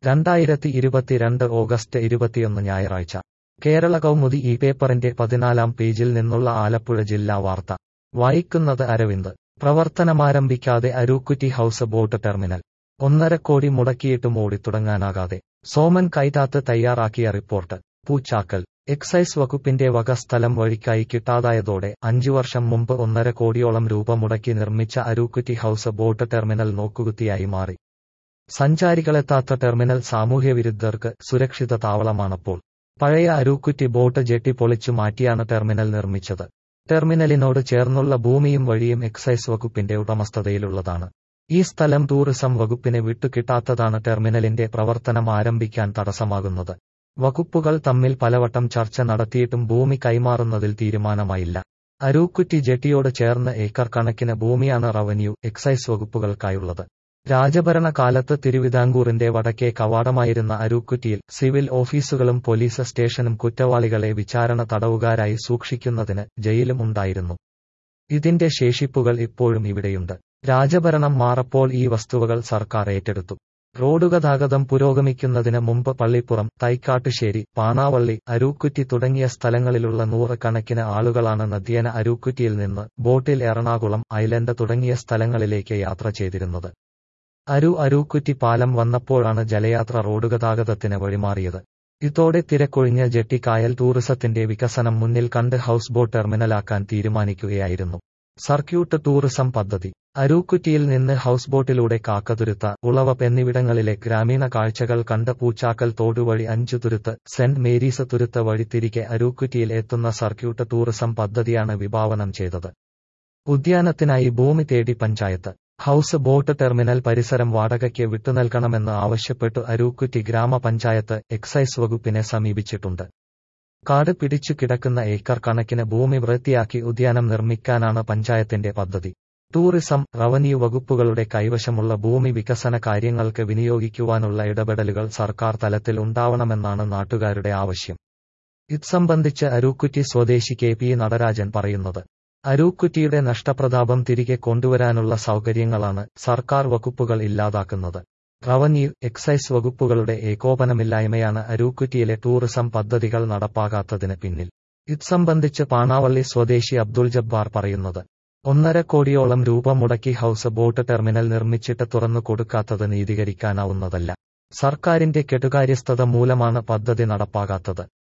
രണ്ടായിരത്തി ഇരുപത്തിരണ്ട് ഓഗസ്റ്റ് ഇരുപത്തിയൊന്ന് ഞായറാഴ്ച കേരള കൗമുദി ഈ പേപ്പറിന്റെ പതിനാലാം പേജിൽ നിന്നുള്ള ആലപ്പുഴ ജില്ലാ വാർത്ത വായിക്കുന്നത് അരവിന്ദ് പ്രവർത്തനമാരംഭിക്കാതെ അരൂക്കുറ്റി ഹൌസ് ബോട്ട് ടെർമിനൽ ഒന്നര കോടി മുടക്കിയിട്ടും ഓടിത്തുടങ്ങാനാകാതെ സോമൻ കൈതാത്ത് തയ്യാറാക്കിയ റിപ്പോർട്ട് പൂച്ചാക്കൽ എക്സൈസ് വകുപ്പിന്റെ വക സ്ഥലം വഴിക്കായി കിട്ടാതായതോടെ അഞ്ചു വർഷം മുമ്പ് ഒന്നര കോടിയോളം രൂപ മുടക്കി നിർമ്മിച്ച അരൂക്കുറ്റി ഹൌസ് ബോട്ട് ടെർമിനൽ നോക്കുകുത്തിയായി മാറി സഞ്ചാരികളെത്താത്ത ടെർമിനൽ സാമൂഹ്യവിരുദ്ധർക്ക് സുരക്ഷിത താവളമാണപ്പോൾ പഴയ അരൂക്കുറ്റി ബോട്ട് ജെട്ടി പൊളിച്ചു മാറ്റിയാണ് ടെർമിനൽ നിർമ്മിച്ചത് ടെർമിനലിനോട് ചേർന്നുള്ള ഭൂമിയും വഴിയും എക്സൈസ് വകുപ്പിന്റെ ഉടമസ്ഥതയിലുള്ളതാണ് ഈ സ്ഥലം ടൂറിസം വകുപ്പിന് വിട്ടുകിട്ടാത്തതാണ് ടെർമിനലിന്റെ പ്രവർത്തനം ആരംഭിക്കാൻ തടസ്സമാകുന്നത് വകുപ്പുകൾ തമ്മിൽ പലവട്ടം ചർച്ച നടത്തിയിട്ടും ഭൂമി കൈമാറുന്നതിൽ തീരുമാനമായില്ല അരൂക്കുറ്റി ജെട്ടിയോട് ചേർന്ന് ഏക്കർ കണക്കിന് ഭൂമിയാണ് റവന്യൂ എക്സൈസ് വകുപ്പുകൾക്കായുള്ളത് രാജഭരണ കാലത്ത് തിരുവിതാംകൂറിന്റെ വടക്കേ കവാടമായിരുന്ന അരൂക്കുറ്റിയിൽ സിവിൽ ഓഫീസുകളും പോലീസ് സ്റ്റേഷനും കുറ്റവാളികളെ വിചാരണ തടവുകാരായി സൂക്ഷിക്കുന്നതിന് ജയിലും ഉണ്ടായിരുന്നു ഇതിന്റെ ശേഷിപ്പുകൾ ഇപ്പോഴും ഇവിടെയുണ്ട് രാജഭരണം മാറപ്പോൾ ഈ വസ്തുവകൾ സർക്കാർ ഏറ്റെടുത്തു റോഡ് ഗതാഗതം പുരോഗമിക്കുന്നതിന് മുമ്പ് പള്ളിപ്പുറം തൈക്കാട്ടുശ്ശേരി പാണാവള്ളി അരൂക്കുറ്റി തുടങ്ങിയ സ്ഥലങ്ങളിലുള്ള നൂറുകണക്കിന് ആളുകളാണ് നദ്യേന അരൂക്കുറ്റിയിൽ നിന്ന് ബോട്ടിൽ എറണാകുളം ഐലൻഡ് തുടങ്ങിയ സ്ഥലങ്ങളിലേക്ക് യാത്ര ചെയ്തിരുന്നത് അരു അരൂക്കുറ്റി പാലം വന്നപ്പോഴാണ് ജലയാത്ര റോഡ് ഗതാഗതത്തിന് വഴിമാറിയത് ഇതോടെ തിരക്കൊഴിഞ്ഞ ജെട്ടി കായൽ ടൂറിസത്തിന്റെ വികസനം മുന്നിൽ കണ്ട് ഹൌസ് ബോട്ട് ടെർമിനലാക്കാൻ തീരുമാനിക്കുകയായിരുന്നു സർക്യൂട്ട് ടൂറിസം പദ്ധതി അരൂക്കുറ്റിയിൽ നിന്ന് ഹൌസ് ബോട്ടിലൂടെ കാക്കതുരുത്ത ഉളവപ്പ് എന്നിവിടങ്ങളിലെ ഗ്രാമീണ കാഴ്ചകൾ കണ്ട് പൂച്ചാക്കൽ തോടുവഴി അഞ്ചു തുരുത്ത് സെന്റ് മേരീസ് തുരുത്ത് വഴി തിരികെ അരൂക്കുറ്റിയിൽ എത്തുന്ന സർക്യൂട്ട് ടൂറിസം പദ്ധതിയാണ് വിഭാവനം ചെയ്തത് ഉദ്യാനത്തിനായി ഭൂമി തേടി പഞ്ചായത്ത് ഹൌസ് ബോട്ട് ടെർമിനൽ പരിസരം വാടകയ്ക്ക് വിട്ടുനൽകണമെന്ന് ആവശ്യപ്പെട്ടു അരൂക്കുറ്റി ഗ്രാമപഞ്ചായത്ത് എക്സൈസ് വകുപ്പിനെ സമീപിച്ചിട്ടുണ്ട് കാട് പിടിച്ചു കിടക്കുന്ന ഏക്കർ കണക്കിന് ഭൂമി വൃത്തിയാക്കി ഉദ്യാനം നിർമ്മിക്കാനാണ് പഞ്ചായത്തിന്റെ പദ്ധതി ടൂറിസം റവന്യൂ വകുപ്പുകളുടെ കൈവശമുള്ള ഭൂമി വികസന കാര്യങ്ങൾക്ക് വിനിയോഗിക്കുവാനുള്ള ഇടപെടലുകൾ സർക്കാർ തലത്തിൽ ഉണ്ടാവണമെന്നാണ് നാട്ടുകാരുടെ ആവശ്യം ഇത് സംബന്ധിച്ച് അരൂക്കുറ്റി സ്വദേശി കെ പി നടരാജൻ പറയുന്നത് അരൂക്കുറ്റിയുടെ നഷ്ടപ്രതാപം തിരികെ കൊണ്ടുവരാനുള്ള സൗകര്യങ്ങളാണ് സർക്കാർ വകുപ്പുകൾ ഇല്ലാതാക്കുന്നത് റവന്യൂ എക്സൈസ് വകുപ്പുകളുടെ ഏകോപനമില്ലായ്മയാണ് അരൂക്കുറ്റിയിലെ ടൂറിസം പദ്ധതികൾ നടപ്പാകാത്തതിന് പിന്നിൽ ഇത് സംബന്ധിച്ച് പാണാവള്ളി സ്വദേശി അബ്ദുൾ ജബ്ബാർ പറയുന്നത് ഒന്നര കോടിയോളം രൂപ മുടക്കി ഹൌസ് ബോട്ട് ടെർമിനൽ നിർമ്മിച്ചിട്ട് തുറന്നു കൊടുക്കാത്തത് നീതീകരിക്കാനാവുന്നതല്ല സർക്കാരിന്റെ കെടുകാര്യസ്ഥത മൂലമാണ് പദ്ധതി നടപ്പാകാത്തത്